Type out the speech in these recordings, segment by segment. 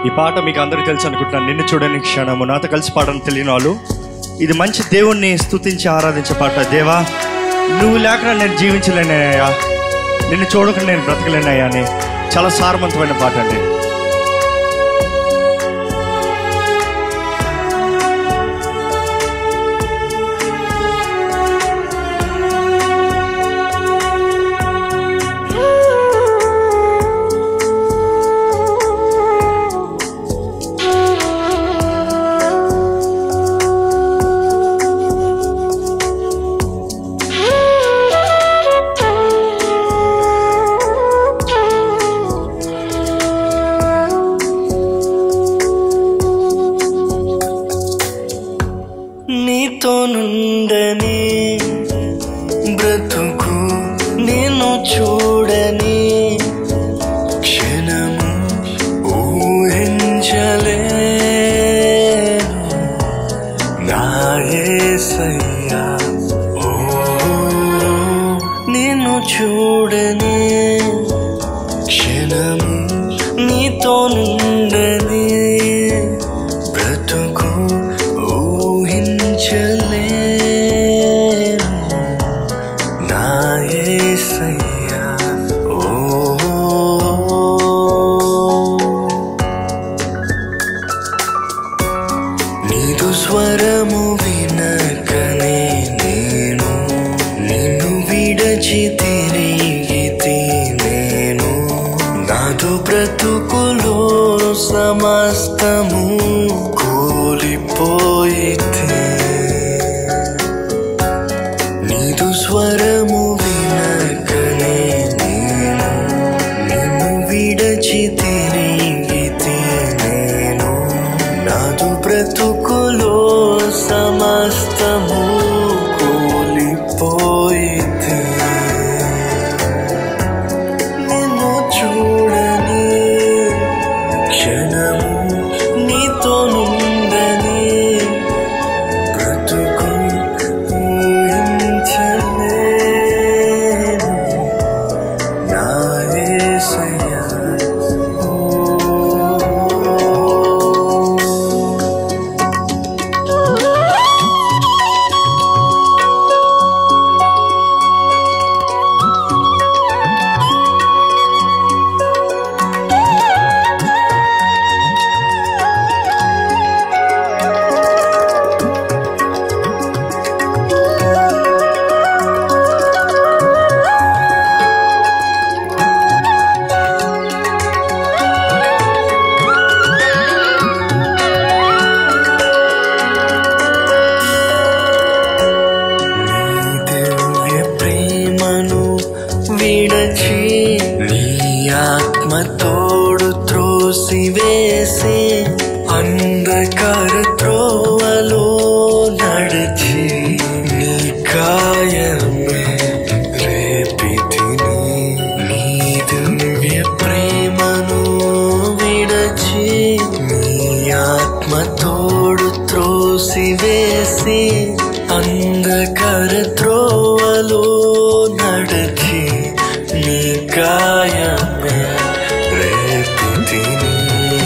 ఈ పాట మీకు అందరికీ తెలుసు అనుకుంటున్నాను నిన్ను చూడని క్షణము నాతో కలిసి పాడని తెలియని వాళ్ళు ఇది మంచి దేవుణ్ణి స్తుతించి ఆరాధించే పాట దేవా నువ్వు లేకుండా నేను జీవించలేనయ్యా నిన్ను చూడకుండా నేను బ్రతకలేనయ్యా అని చాలా సారవంతమైన పాట అండి నీతో నుండని బ్రతుకు నేను చూడని క్షణము ఊహించలేను నా యేసయ్యా ఓ నిన్ను చూడని క్షణము నీతో నుండని బ్రతుకు ఊహించలేను నా యేసయ్యా ఓ నీదు స్వరము వినకనే నేను నిన్ను విడచి తిరిగితి నేను నాదు బ్రతుకులో సమస్తము కూలిపోయితే నీదు స్వరము వినకనే నేను నిన్ను విడచి తిరిగితే నేను నాదు బ్రతుకులో సమస్తము కూలిపోయితే నిన్ను చూడని క్షణము నీతో నుండని బ్రతుకు ఊహించలేను నా యేసయ్యా ఓ నీ దివ్య ప్రేమను విడచి నీ ఆత్మ తోడు త్రోసివేసి అంధకార త్రోవలో నడిచి నీ కాయమే రేపితిని నీ దివ్య ప్రేమను విడచి నీ ఆత్మ తోడు త్రోసివేసి అంధకార త్రోవలో నడచి నీ కాయమే రేపితిని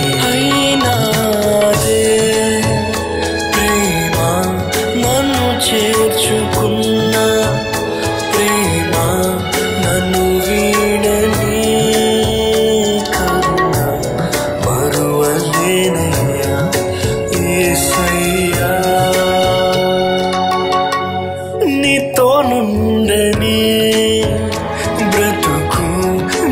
అయినాదే ప్రేమ నన్ను చేర్చుకున్న ప్రేమ నన్ను వీడని కరుణ మరువలేనయ్యా యేసయ్యా నీతో నుండని బ్రతుకు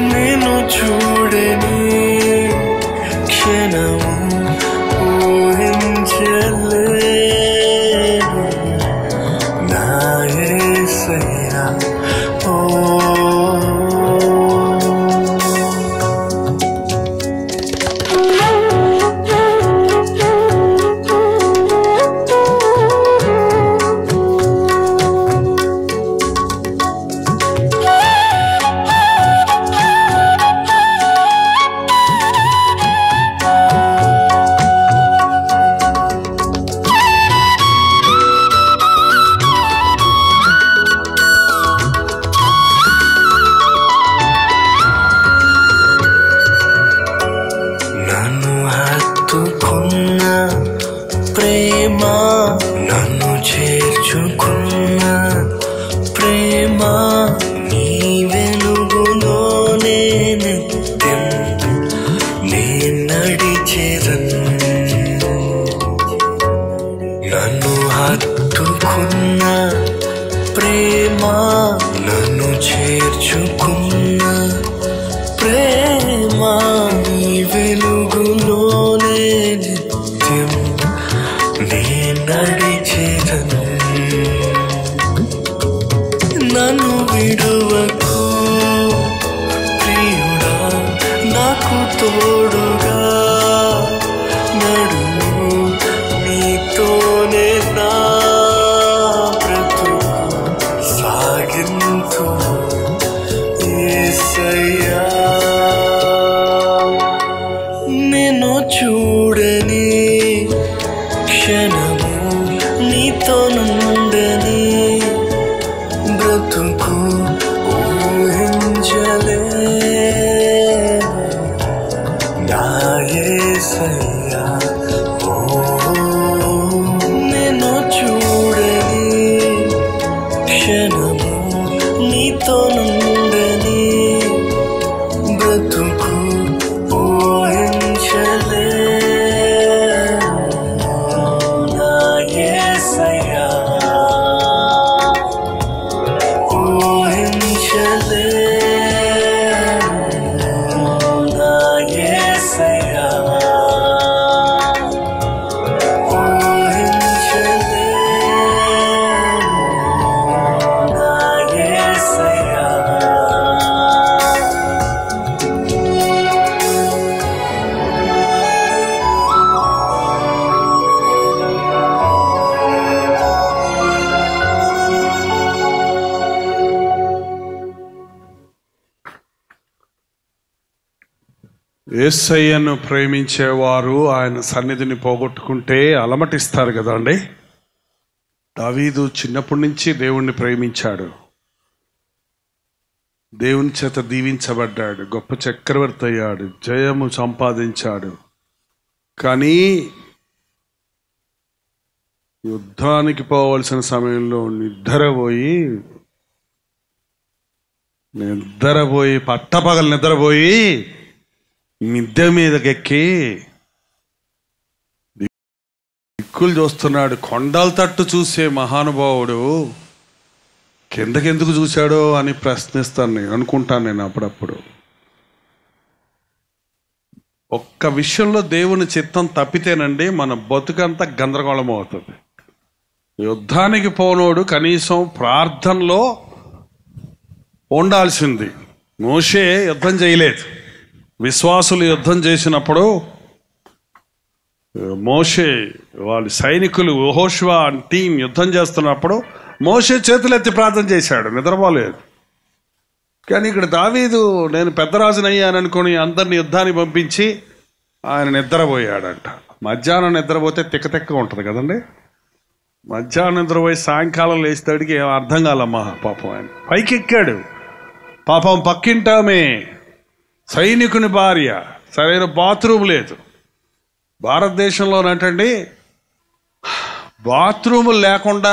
చేర్చుకున్న ప్రేమ ఈ వెలుగులోనే నిత్యం నే నడిచేదను నన్ను విడువకు ప్రియుడా నాకు తోడుగా నడుము నీతోనే నా బ్రతుకు సాగింతు యేసయ్యా నేను చూడని క్షణము నీతో నుండని బ్రతుకు ఊహించలే నా యేసయ్యా ఓ నేను చూడని క్షణము నీతో నుండని బ్రతుకు ఊహించలే నా యేసయ్యా ఊహించలే నా యేసయ్యా ఊహించలే నా యేసయ్యా యేసయ్యను ప్రేమించేవారు ఆయన సన్నిధిని పోగొట్టుకుంటే అలమటిస్తారు కదండి దావీదు చిన్నప్పటి నుంచి దేవుణ్ణి ప్రేమించాడు దేవుని చేత దీవించబడ్డాడు గొప్ప చక్రవర్తి అయ్యాడు జయము సంపాదించాడు కానీ యుద్ధానికి పోవలసిన సమయంలో నిద్రపోయి నిద్రపోయి పట్టపగలు నిద్రపోయి మిద్దె మీదకెక్కి దిక్కులు చూస్తున్నాడు కొండల తట్టు చూసే మహానుభావుడు కిందకెందుకు చూశాడో అని ప్రశ్నిస్తాను నేను అనుకుంటాను నేను అప్పుడప్పుడు ఒక్క విషయంలో దేవుని చిత్తం తప్పితేనండి మన బతుకంతా గందరగోళం అవుతుంది యుద్ధానికి పోనోడు కనీసం ప్రార్థనలో ఉండాల్సింది మోషే యుద్ధం చేయలేదు విశ్వాసులు యుద్ధం చేసినప్పుడు మోషే వాళ్ళ సైనికులు ఓహోష్వా టీం యుద్ధం చేస్తున్నప్పుడు మోషే చేతులెత్తి ప్రార్థన చేశాడు నిద్రపోలేదు కానీ ఇక్కడ దావీదు నేను పెద్దరాజుని అయ్యాను అనుకుని అందరిని యుద్ధానికి పంపించి ఆయన నిద్రపోయాడంట మధ్యాహ్నం నిద్రపోతే తిక్క తిక్క ఉంటుంది కదండి మధ్యాహ్నం నిద్రపోయి సాయంకాలం లేచేటడికి ఏం అర్థం కాలమ్మా పాపం ఆయన పైకి ఎక్కాడు పాపం పక్కింటామే సైనికుని భార్య సరైన బాత్రూమ్ లేదు భారతదేశంలోనంటండి బాత్రూమ్ లేకుండా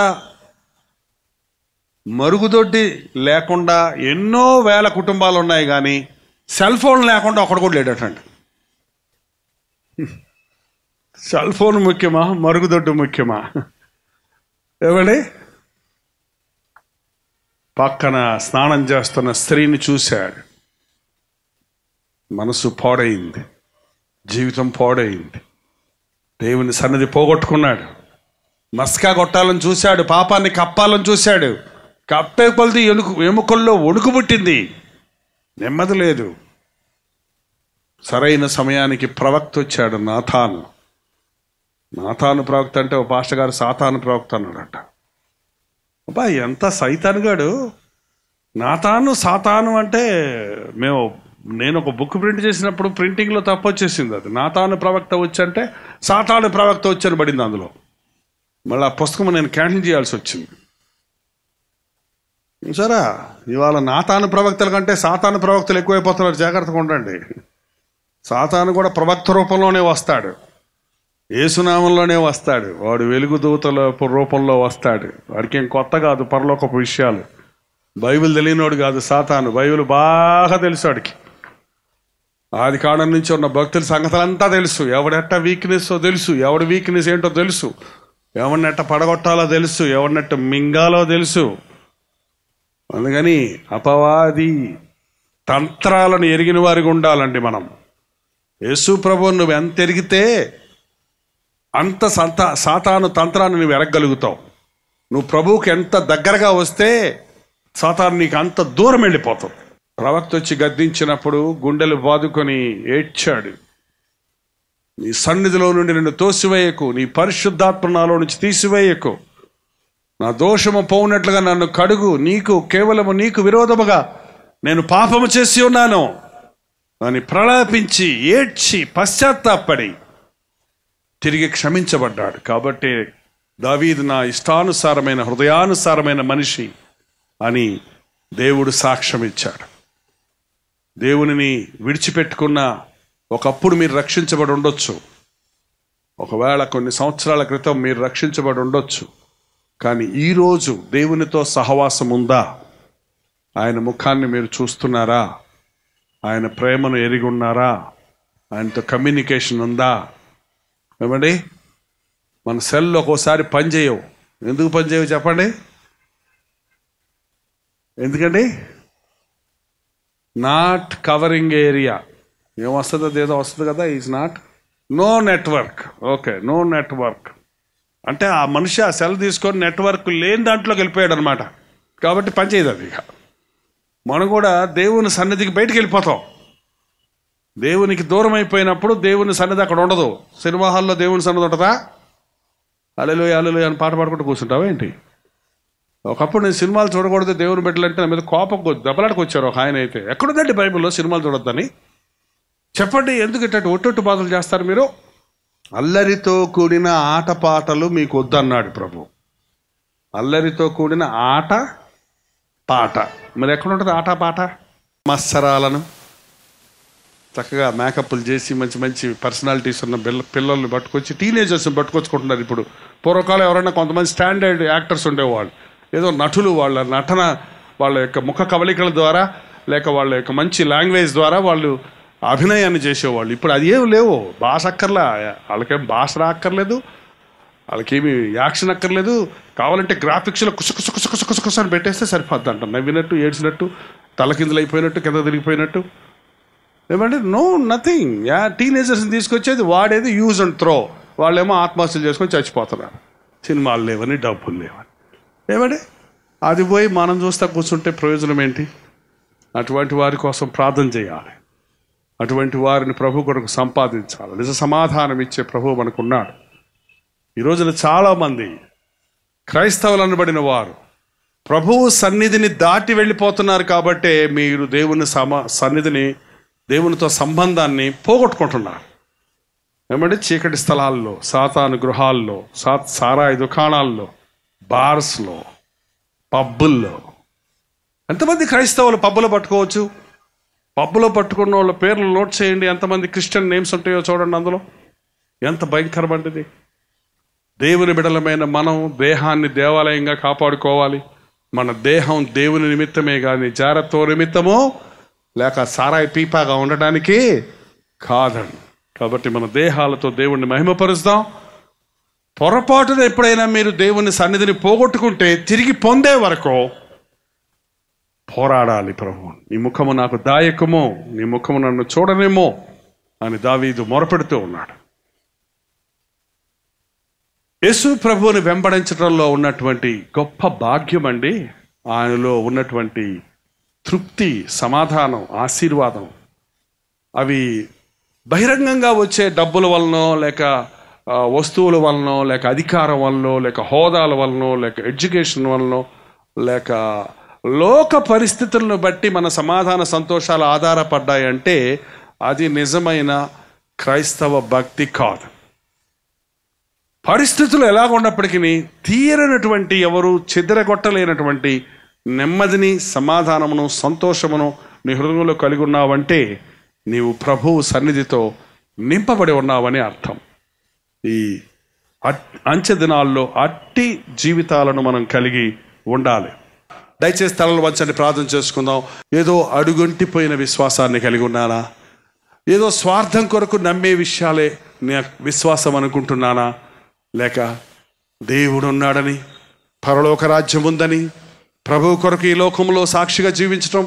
మరుగుదొడ్డి లేకుండా ఎన్నో వేల కుటుంబాలు ఉన్నాయి కానీ సెల్ ఫోన్ లేకుండా ఒకడు కూడా లేడటండి సెల్ ఫోన్ ముఖ్యమా మరుగుదొడ్డు ముఖ్యమా ఏమండి పక్కన స్నానం చేస్తున్న స్త్రీని చూశాడు మనసు పాడైంది జీవితం పాడైంది దేవుని సన్నిధి పోగొట్టుకున్నాడు మస్కా కొట్టాలని చూశాడు పాపాన్ని కప్పాలని చూశాడు కప్పే కొలది ఎనుకు ఎముకల్లో వణుకు పుట్టింది నెమ్మది లేదు సరైన సమయానికి ప్రవక్త వచ్చాడు నాథాను నాథాను ప్రవక్త అంటే ఓ పాస్టర్ గారు సాతాను ప్రవక్త అన్నాడట అబ్బా ఎంత సైతానుగాడు నాతాను సాతాను అంటే మేము నేను ఒక బుక్ ప్రింట్ చేసినప్పుడు ప్రింటింగ్లో తప్పు వచ్చేసింది అది నాతాను ప్రవక్త వచ్చి అంటే సాతాను ప్రవక్త వచ్చి అని పడింది అందులో మళ్ళీ ఆ పుస్తకం నేను క్యాన్సిల్ చేయాల్సి వచ్చింది సరా ఇవాళ నాతాను ప్రవక్తల కంటే సాతాను ప్రవక్తలు ఎక్కువైపోతున్నారు జాగ్రత్తగా ఉండండి సాతాను కూడా ప్రవక్త రూపంలోనే వస్తాడు ఏసునామంలోనే వస్తాడు వాడు వెలుగు దూతల రూపంలో వస్తాడు వాడికి ఏం కొత్త కాదు పరలోకపు విషయాలు బైబిల్ తెలియనోడు కాదు సాతాను బైబిల్ బాగా తెలుసు వాడికి ఆది కాలం నుంచి ఉన్న భక్తుల సంగతులంతా తెలుసు ఎవడెట్ట వీక్నెస్ తెలుసు ఎవడి వీక్నెస్ ఏంటో తెలుసు ఎవరినెట్ట పడగొట్టాలో తెలుసు ఎవరినెట్ట మింగాలో తెలుసు అందుకని అపవాది తంత్రాలను ఎరిగిన వారిగా ఉండాలండి మనం యేసు ప్రభు నువ్వు ఎంత ఎరిగితే అంత సంత సాతాను తంత్రాన్ని నువ్వు ఎరగగలుగుతావు నువ్వు ప్రభువుకి ఎంత దగ్గరగా వస్తే సాతాను నీకు అంత దూరం వెళ్ళిపోతావు ప్రవక్త వచ్చి గద్దించినప్పుడు గుండెలు బాదుకొని ఏడ్చాడు నీ సన్నిధిలో నుండి నిన్ను తోసివేయకు నీ పరిశుద్ధాత్మ నాలో నుంచి తీసివేయకు నా దోషము పోనట్లుగా నన్ను కడుగు నీకు కేవలము నీకు విరోధముగా నేను పాపము చేసి ఉన్నాను అని ప్రలాపించి ఏడ్చి పశ్చాత్తాపడి తిరిగి క్షమించబడ్డాడు కాబట్టి దావీదు నా ఇష్టానుసారమైన హృదయానుసారమైన మనిషి అని దేవుడు సాక్ష్యం ఇచ్చాడు దేవునిని విడిచిపెట్టుకున్న ఒకప్పుడు మీరు రక్షించబడి ఉండొచ్చు ఒకవేళ కొన్ని సంవత్సరాల క్రితం మీరు రక్షించబడి ఉండొచ్చు కానీ ఈరోజు దేవునితో సహవాసం ఉందా ఆయన ముఖాన్ని మీరు చూస్తున్నారా ఆయన ప్రేమను ఎరిగి ఉన్నారా ఆయనతో కమ్యూనికేషన్ ఉందా ఏమండి మన సెల్ ఒక్కోసారి పనిచేయవు ఎందుకు పనిచేయవు చెప్పండి ఎందుకండి నాట్ కవరింగ్ ఏరియా ఏం వస్తుంది అది ఏదో వస్తుంది కదా is not no network okay no network అంటే ఆ మనిషి ఆ సెల్ తీసుకొని నెట్వర్క్ లేని దాంట్లోకి వెళ్ళిపోయాడు అనమాట కాబట్టి పనిచేయదు అది ఇక మనం కూడా దేవుని సన్నిధికి బయటికి వెళ్ళిపోతాం దేవునికి దూరం అయిపోయినప్పుడు దేవుని సన్నిధి అక్కడ ఉండదు సినిమా హాల్లో దేవుని సన్నిధి ఉంటుందా అలెలు అలెలు అని పాట పాడుకుంటూ కూర్చుంటావా ఏంటి ఒకప్పుడు నేను సినిమాలు చూడకూడదు దేవుని బిడ్డలంటే నా మీద కోపం కొ- దెబ్బలాటకు వచ్చారు ఒక ఆయన అయితే ఎక్కడుందండి బైబిల్లో సినిమాలు చూడొద్దని చెప్పండి ఎందుకు ఇట్టట్టు ఒట్టొట్టు బాధలు చేస్తారు మీరు అల్లరితో కూడిన ఆటపాటలు మీకు వద్దన్నాడు ప్రభు అల్లరితో కూడిన ఆట పాట మరి ఎక్కడ ఉంటుంది ఆట పాట మత్సరాలను చక్కగా మేకప్లు చేసి మంచి మంచి పర్సనాలిటీస్ ఉన్న పిల్ల పిల్లల్ని పట్టుకొచ్చి టీనేజర్స్ని పట్టుకొచ్చుకుంటున్నారు ఇప్పుడు పూర్వకాలం ఎవరైనా కొంతమంది స్టాండర్డ్ యాక్టర్స్ ఉండేవాళ్ళు ఏదో నటులు వాళ్ళ నటన వాళ్ళ యొక్క ముఖ కవలికల ద్వారా లేక వాళ్ళ యొక్క మంచి లాంగ్వేజ్ ద్వారా వాళ్ళు అభినయాన్ని చేసేవాళ్ళు ఇప్పుడు అది ఏం లేవు భాష అక్కర్లా వాళ్ళకేం భాష రాక్కర్లేదు వాళ్ళకేమి యాక్షన్ అక్కర్లేదు కావాలంటే గ్రాఫిక్స్లో కుస కుస కుస కుస కుస కుస అని పెట్టేస్తే సరిపోద్ది అంట నవ్వినట్టు ఏడ్చినట్టు తలకిందులైపోయినట్టు కింద తిరిగిపోయినట్టు ఏమంటే నో నథింగ్ యా టీనేజర్స్ని తీసుకొచ్చేది వాడేది యూజ్ అండ్ త్రో వాళ్ళేమో ఆత్మహత్యలు చేసుకొని చచ్చిపోతున్నారు సినిమాలు లేవని డబ్బులు లేవని ఏమండి అది పోయి మనం చూస్తా కూర్చుంటే ప్రయోజనం ఏంటి అటువంటి వారి కోసం ప్రార్థన చేయాలి అటువంటి వారిని ప్రభు కొరకు సంపాదించాలి నిజ సమాధానం ఇచ్చే ప్రభు మనకున్నాడు ఈ రోజున చాలామంది క్రైస్తవులు అనబడిన వారు ప్రభువు సన్నిధిని దాటి వెళ్ళిపోతున్నారు కాబట్టే మీరు దేవుని సమ సన్నిధిని దేవునితో సంబంధాన్ని పోగొట్టుకుంటున్నారు ఏమంటే చీకటి స్థలాల్లో సాతాను గృహాల్లో సా సారాయి దుకాణాల్లో బార్స్లో పబ్బుల్లో ఎంతమంది క్రైస్తవులు పబ్బులో పట్టుకోవచ్చు పబ్బులో పట్టుకున్న వాళ్ళ పేర్లు నోట్ చేయండి ఎంతమంది క్రిస్టియన్ నేమ్స్ ఉంటాయో చూడండి అందులో ఎంత భయంకరమంటిది దేవుని బిడలమైన మనం దేహాన్ని దేవాలయంగా కాపాడుకోవాలి మన దేహం దేవుని నిమిత్తమే కానీ జాగ్రత్త నిమిత్తమో లేక సారాయి పీపాగా ఉండటానికి కాదండి కాబట్టి మన దేహాలతో దేవుణ్ణి మహిమపరుస్తాం పొరపాటున ఎప్పుడైనా మీరు దేవుని సన్నిధిని పోగొట్టుకుంటే తిరిగి పొందే వరకు పోరాడాలి ప్రభు నీ ముఖము నాకు దాయకమో నీ ముఖము నన్ను చూడనేమో అని దావీదు మొరపెడుతూ ఉన్నాడు యేసు ప్రభువుని వెంబడించడంలో ఉన్నటువంటి గొప్ప భాగ్యం అండి ఆయనలో ఉన్నటువంటి తృప్తి సమాధానం ఆశీర్వాదం అవి బహిరంగంగా వచ్చే డబ్బుల వలనో లేక ఆ, వస్తువుల వలనో లేక అధికారం వలనో లేక హోదాల వలనో లేక ఎడ్యుకేషన్ వలనో లేక లోక పరిస్థితులను బట్టి మన సమాధాన సంతోషాలు ఆధారపడ్డాయంటే అది నిజమైన క్రైస్తవ భక్తి కాదు పరిస్థితులు ఎలాగున్నప్పటికీ తీరనటువంటి ఎవరు చెదరగొట్టలేనటువంటి నెమ్మదిని సమాధానమును సంతోషమును నీ హృదయంలో కలిగి ఉన్నావంటే నీవు ప్రభువు సన్నిధితో నింపబడి ఉన్నావని అర్థం ఈ అట్- అంచె దినాల్లో అట్టి జీవితాలను మనం కలిగి ఉండాలి దయచేసి తలలు వంచండి ప్రార్థన చేసుకుందాం ఏదో అడుగొంటిపోయిన విశ్వాసాన్ని కలిగి ఉన్నానా ఏదో స్వార్థం కొరకు నమ్మే విషయాలే నే విశ్వాసం అనుకుంటున్నానా లేక దేవుడు ఉన్నాడని పరలోక రాజ్యం ఉందని ప్రభు కొరకు ఈ లోకంలో సాక్షిగా జీవించటం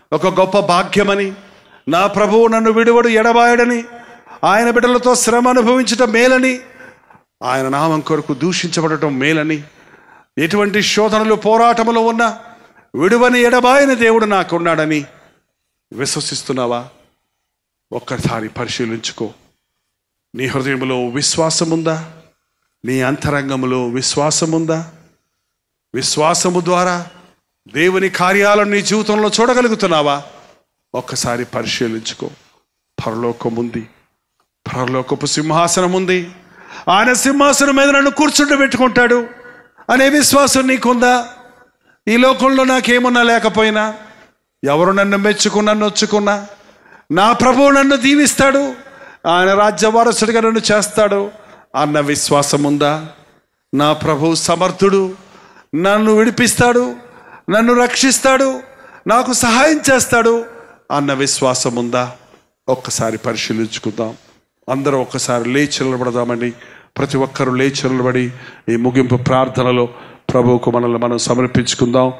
ఒక గొప్ప భాగ్యమని నా ప్రభువు నన్ను విడువడు ఎడబాయడని ఆయన బిడ్డలతో శ్రమ అనుభవించటం మేలని ఆయన నామం కొరకు దూషించబడటం మేలని ఎటువంటి శోధనలు పోరాటములు ఉన్నా విడువని ఎడబాయని దేవుడు నాకున్నాడని విశ్వసిస్తున్నావా ఒక్కసారి పరిశీలించుకో నీ హృదయంలో విశ్వాసముందా నీ అంతరంగములో విశ్వాసముందా విశ్వాసము ద్వారా దేవుని కార్యాలను నీ జీవితంలో చూడగలుగుతున్నావా ఒక్కసారి పరిశీలించుకో పరలోకం ఉంది పరలోకపు సింహాసనం ఉంది ఆయన సింహాసనం మీద నన్ను కూర్చుండబెట్టుకుంటాడు అనే విశ్వాసం నీకుందా ఈ లోకంలో నాకేమున్నా లేకపోయినా ఎవరు నన్ను మెచ్చుకున్నా నొచ్చుకున్నా నా ప్రభువు నన్ను దీవిస్తాడు ఆయన రాజ్య వారసుడిగా నన్ను చేస్తాడు అన్న విశ్వాసం ఉందా నా ప్రభు సమర్థుడు నన్ను విడిపిస్తాడు నన్ను రక్షిస్తాడు నాకు సహాయం చేస్తాడు అన్న విశ్వాసం ఉందా ఒక్కసారి పరిశీలించుకుందాం అందరూ ఒక్కసారి లేచి నిలబడదామండి ప్రతి ఒక్కరూ లేచి నిలబడి ఈ ముగింపు ప్రార్థనలో ప్రభువుకు మనల్ని మనం సమర్పించుకుందాం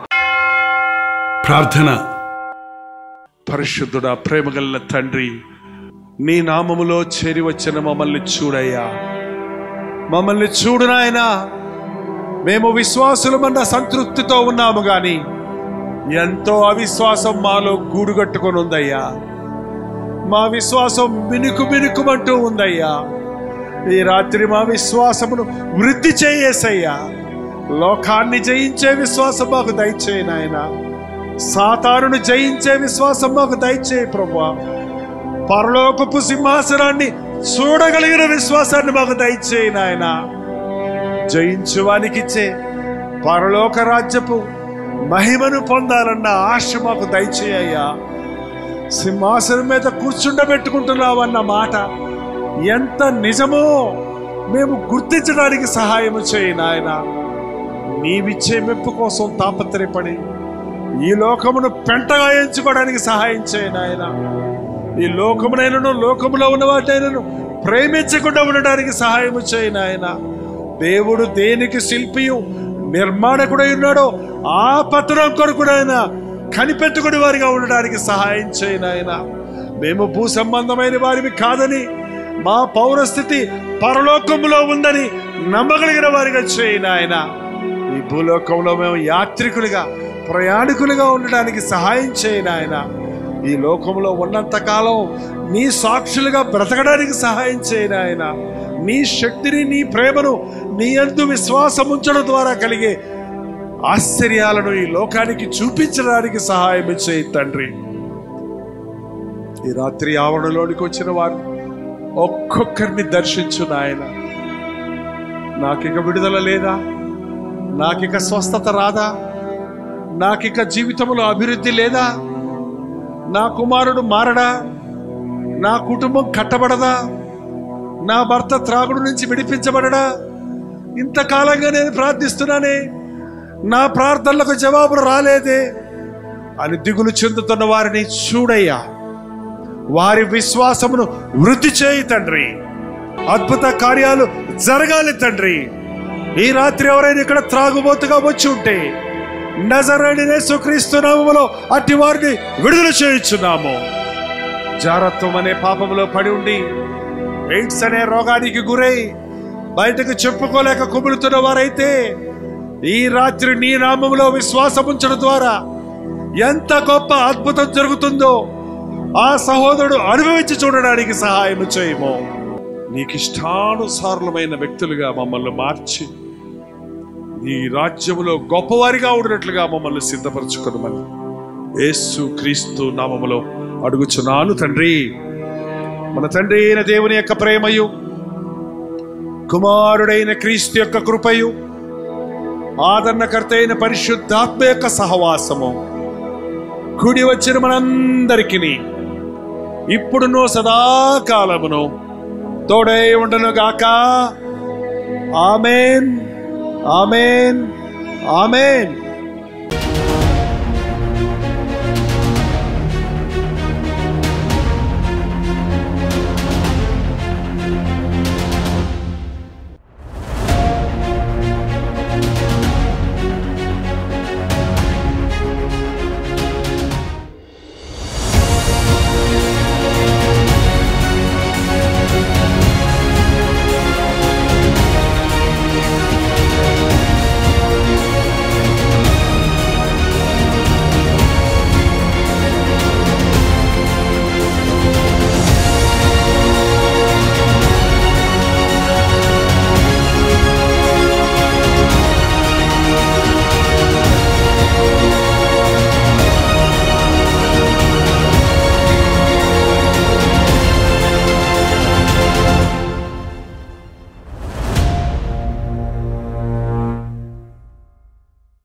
ప్రార్థన పరిశుద్ధుడా ప్రేమగల తండ్రి నీ నామములో చేరి వచ్చిన మమ్మల్ని చూడయ్యా మమ్మల్ని చూడు నాయనా మేము విశ్వాసులమన్న సంతృప్తితో ఉన్నాము గాని ఎంతో అవిశ్వాసం మాలో గూడుగట్టుకొని ఉందయ్యా మా విశ్వాసం మినుకు మినుకుమంటూ ఉందయ్యా ఈ రాత్రి మా విశ్వాసమును వృద్ధి చేయేసయ్యా లోకాన్ని జయించే విశ్వాసం మాకు దయచేయి నాయన సాతానును జయించే విశ్వాసం మాకు దయచేయి ప్రభా పరలోకపు సింహాసనాన్ని చూడగలిగిన విశ్వాసాన్ని మాకు దయచేయి నాయనా జయించువానికిచ్చే పరలోక రాజ్యపు మహిమను పొందాలన్న ఆశ మాకు దయచేయ్యా సింహాసనం మీద కూర్చుండబెట్టుకుంటున్నావన్న మాట ఎంత నిజమో మేము గుర్తించడానికి సహాయం చేయి నాయన నీవిచ్చే మెప్పు కోసం తాపత్రయపడి ఈ లోకమును పెంటగా ఎంచుకోవడానికి సహాయం చేయి నాయన ఈ లోకమునైనను లోకములో ఉన్న వాటినైనను ప్రేమించకుండా ఉండడానికి సహాయం చేయి నాయనా దేవుడు దేనికి శిల్పియు నిర్మాణకుడై ఉన్నాడో ఆ పత్రం కొరకుడైన కనిపెట్టుకుని వారిగా ఉండడానికి సహాయం చేయను ఆయన మేము భూ సంబంధమైన వారివి కాదని మా పౌరస్థితి పరలోకములో ఉందని నమ్మగలిగిన వారిగా చేయను ఆయన ఈ భూలోకంలో మేము యాత్రికులుగా ప్రయాణికులుగా ఉండడానికి సహాయం చేయను ఆయన ఈ లోకంలో ఉన్నంత కాలం నీ సాక్షులుగా బ్రతకడానికి సహాయం చేయను ఆయన నీ శక్తిని నీ ప్రేమను నీ అందు విశ్వాసం ఉంచడం ద్వారా కలిగే ఆశ్చర్యాలను ఈ లోకానికి చూపించడానికి సహాయం చేయి తండ్రి ఈ రాత్రి ఆవరణలోనికి వచ్చిన వారు ఒక్కొక్కరిని దర్శించు నాయన నాకిక విడుదల లేదా నాకిక స్వస్థత రాదా నాకిక జీవితంలో అభివృద్ధి లేదా నా కుమారుడు మారడా నా కుటుంబం కట్టబడదా నా భర్త త్రాగుడు నుంచి విడిపించబడడా ఇంతకాలంగా నేను ప్రార్థిస్తున్నానే నా ప్రార్థనలకు జవాబులు రాలేదే అని దిగులు చెందుతున్న వారిని చూడయ్యా వారి విశ్వాసమును వృద్ధి చేయి తండ్రి అద్భుత కార్యాలు జరగాలి తండ్రి ఈ రాత్రి ఎవరైనా ఇక్కడ త్రాగుబోతుగా వచ్చి ఉంటే నజరేడినే సుక్రీస్తున్నాములో అట్టి వారిని విడుదల చేయించున్నాము జారత్వం అనే పాపములో పడి ఉండి ఎయిడ్స్ అనే రోగానికి గురై బయటకు చెప్పుకోలేక కుములుతున్న వారైతే ఈ రాత్రి నీ నామములో విశ్వాసం ఉంచడం ద్వారా ఎంత గొప్ప అద్భుతం జరుగుతుందో ఆ సహోదరుడు అనుభవించి చూడడానికి సహాయం చేయము నీకు ఇష్టానుసారులమైన వ్యక్తులుగా మమ్మల్ని మార్చి నీ రాజ్యములో గొప్పవారిగా ఉండినట్లుగా మమ్మల్ని సిద్ధపరచుకునమని యేసు క్రీస్తు నామములో అడుగుచున్నాను తండ్రి మన తండ్రి అయిన దేవుని యొక్క ప్రేమయు కుమారుడైన క్రీస్తు యొక్క కృపయు ఆదరణకర్త అయిన పరిశుద్ధాత్మ యొక్క సహవాసము కూడి వచ్చిన మనందరికీ ఇప్పుడును సదాకాలమును తోడై ఉండను గాక ఆమెన్ ఆమెన్ ఆమెన్